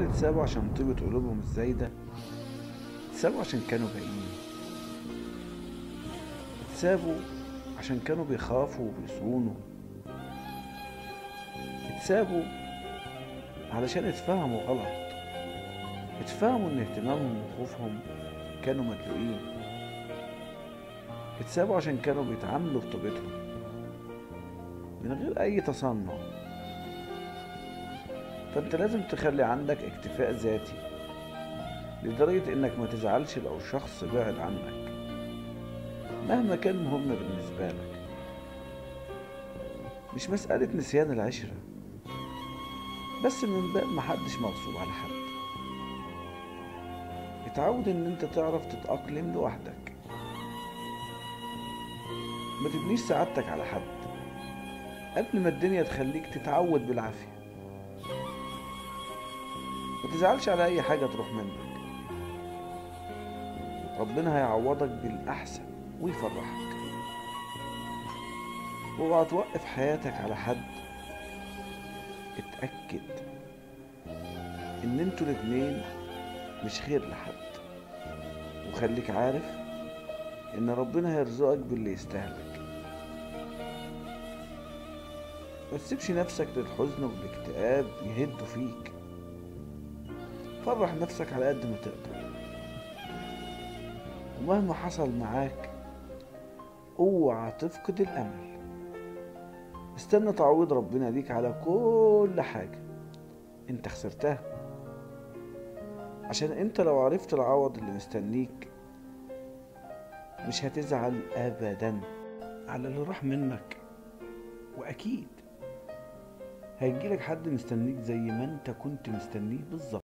اتسابوا عشان طيبة قلوبهم الزايدة اتسابوا عشان كانوا باقيين اتسابوا عشان كانوا بيخافوا وبيصونوا اتسابوا علشان اتفهموا غلط اتفهموا ان اهتمامهم وخوفهم كانوا مدلوقين اتسابوا عشان كانوا بيتعاملوا بطيبتهم من غير اي تصنع فانت لازم تخلي عندك اكتفاء ذاتي لدرجة انك ما تزعلش لو شخص بعد عنك مهما كان مهم بالنسبة لك مش مسألة نسيان العشرة بس من باب محدش مغصوب على حد اتعود ان انت تعرف تتأقلم لوحدك ما تبنيش سعادتك على حد قبل ما الدنيا تخليك تتعود بالعافية ما تزعلش على اي حاجة تروح منك ربنا هيعوضك بالاحسن ويفرحك واوعى توقف حياتك على حد اتأكد ان انتوا الاتنين مش خير لحد وخليك عارف ان ربنا هيرزقك باللي يستاهلك ما تسيبش نفسك للحزن والاكتئاب يهدوا فيك فرح نفسك على قد ما تقدر ومهما حصل معاك اوعى تفقد الامل استنى تعويض ربنا ليك على كل حاجة انت خسرتها عشان انت لو عرفت العوض اللي مستنيك مش هتزعل ابدا على اللي راح منك واكيد هيجيلك حد مستنيك زي ما انت كنت مستنيه بالظبط